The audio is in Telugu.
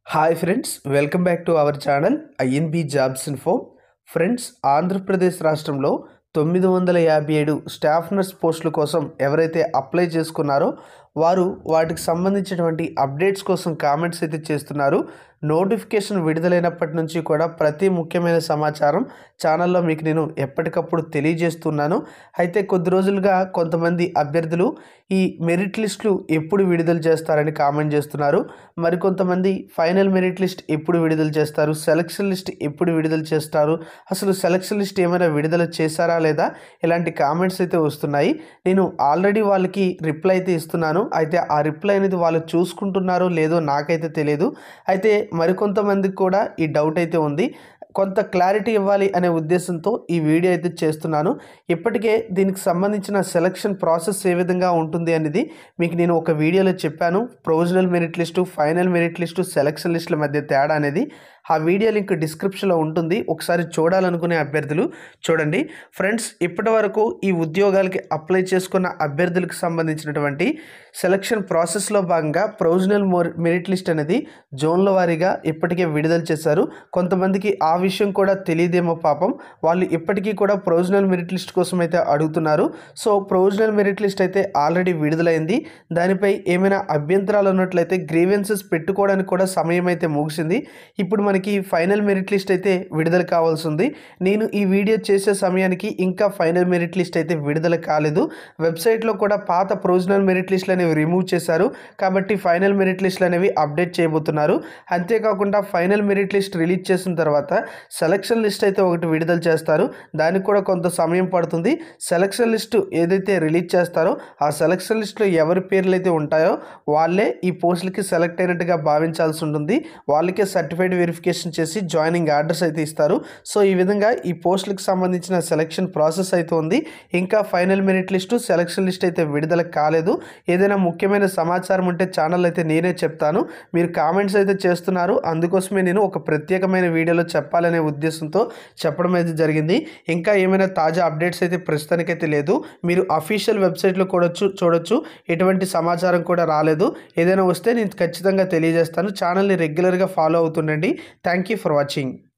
hi friends welcome back to our channel I N B jobs info friends Andhra Pradesh రాష్ట్రంలో తొమ్మిది వందల యాభై ఏడు స్టాఫ్ నర్స్ పోస్టుల కోసం ఎవరైతే అప్లై చేసుకున్నారో వారు వాటికి సంబంధించినటువంటి అప్డేట్స్ కోసం కామెంట్స్ అయితే చేస్తున్నారు నోటిఫికేషన్ విడుదలైనప్పటి నుంచి కూడా ప్రతి ముఖ్యమైన సమాచారం ఛానల్లో మీకు నేను ఎప్పటికప్పుడు తెలియజేస్తున్నాను అయితే కొద్ది రోజులుగా కొంతమంది అభ్యర్థులు ఈ మెరిట్ లిస్టులు ఎప్పుడు విడుదల చేస్తారని కామెంట్ చేస్తున్నారు మరికొంతమంది ఫైనల్ మెరిట్ లిస్ట్ ఎప్పుడు విడుదల చేస్తారు సెలక్షన్ లిస్ట్ ఎప్పుడు విడుదల చేస్తారు అసలు సెలక్షన్ లిస్ట్ ఏమైనా విడుదల చేశారా లేదా ఇలాంటి కామెంట్స్ అయితే వస్తున్నాయి నేను ఆల్రెడీ వాళ్ళకి రిప్లై అయితే ఇస్తున్నాను అయితే ఆ రిప్లై అనేది వాళ్ళు చూసుకుంటున్నారో లేదో నాకైతే తెలియదు అయితే మరికొంతమందికి కూడా ఈ డౌట్ అయితే ఉంది కొంత క్లారిటీ ఇవ్వాలి అనే ఉద్దేశంతో ఈ వీడియో అయితే చేస్తున్నాను ఇప్పటికే దీనికి సంబంధించిన సెలక్షన్ ప్రాసెస్ ఏ విధంగా ఉంటుంది అనేది మీకు నేను ఒక వీడియోలో చెప్పాను provisional merit list final merit list selection లిస్టుల మధ్య తేడా అనేది ఆ వీడియో లింక్ డిస్క్రిప్షన్లో ఉంటుంది ఒకసారి చూడాలనుకునే అభ్యర్థులు చూడండి ఫ్రెండ్స్ ఇప్పటి వరకు ఈ ఉద్యోగాలకి అప్లై చేసుకున్న అభ్యర్థులకు సంబంధించినటువంటి సెలక్షన్ ప్రాసెస్లో భాగంగా ప్రొవిజనల్ మెరిట్ లిస్ట్ అనేది జోన్ల వారీగా ఇప్పటికే విడుదల చేశారు కొంతమందికి ఆ విషయం కూడా తెలియదేమో పాపం వాళ్ళు ఇప్పటికీ కూడా ప్రొవిజనల్ మెరిట్ లిస్ట్ కోసం అయితే అడుగుతున్నారు సో ప్రొవిజనల్ మెరిట్ లిస్ట్ అయితే ఆల్రెడీ విడుదలైంది దానిపై ఏమైనా అభ్యంతరాలు ఉన్నట్లయితే గ్రీవెన్సెస్ పెట్టుకోవడానికి కూడా సమయం అయితే ముగిసింది ఇప్పుడు మనకి ఫైనల్ మెరిట్ లిస్ట్ అయితే విడుదల కావాల్సి ఉంది నేను ఈ వీడియో చేసే సమయానికి ఇంకా ఫైనల్ మెరిట్ లిస్ట్ అయితే విడుదల కాలేదు వెబ్సైట్లో కూడా పాత ప్రొవిజనల్ మెరిట్ లిస్టులు అనేవి రిమూవ్ చేశారు కాబట్టి ఫైనల్ మెరిట్ లిస్టులు అనేవి అప్డేట్ చేయబోతున్నారు అంతేకాకుండా ఫైనల్ మెరిట్ లిస్ట్ రిలీజ్ చేసిన తర్వాత సెలక్షన్ లిస్ట్ అయితే ఒకటి విడుదల చేస్తారు దానికి కూడా కొంత సమయం పడుతుంది సెలక్షన్ లిస్ట్ ఏదైతే రిలీజ్ చేస్తారో ఆ సెలక్షన్ లిస్ట్లో ఎవరి పేర్లు అయితే ఉంటాయో వాళ్ళే ఈ పోస్టులకి సెలెక్ట్ అయినట్టుగా భావించాల్సి ఉంటుంది వాళ్ళకే సర్టిఫైడ్ వెరిఫికేషన్ చేసి జాయినింగ్ ఆర్డర్స్ అయితే ఇస్తారు సో ఈ విధంగా ఈ పోస్టులకు సంబంధించిన సెలక్షన్ ప్రాసెస్ అయితే ఉంది ఇంకా final merit list selection list అయితే విడుదల కాలేదు ఏదైనా ముఖ్యమైన సమాచారం ఉంటే ఛానల్ అయితే నేనే చెప్తాను మీరు కామెంట్స్ అయితే చేస్తున్నారు అందుకోసమే నేను ఒక ప్రత్యేకమైన వీడియోలో చెప్పాలనే ఉద్దేశంతో చెప్పడం అయితే జరిగింది ఇంకా ఏమైనా తాజా అప్డేట్స్ అయితే ప్రస్తుతానికైతే లేదు మీరు అఫీషియల్ వెబ్సైట్లో కూడా చూ- చూడొచ్చు ఎటువంటి సమాచారం కూడా రాలేదు ఏదైనా వస్తే నేను ఖచ్చితంగా తెలియజేస్తాను ఛానల్ని రెగ్యులర్గా ఫాలో అవుతుండండి థ్యాంక్ యూ ఫర్ వాచింగ్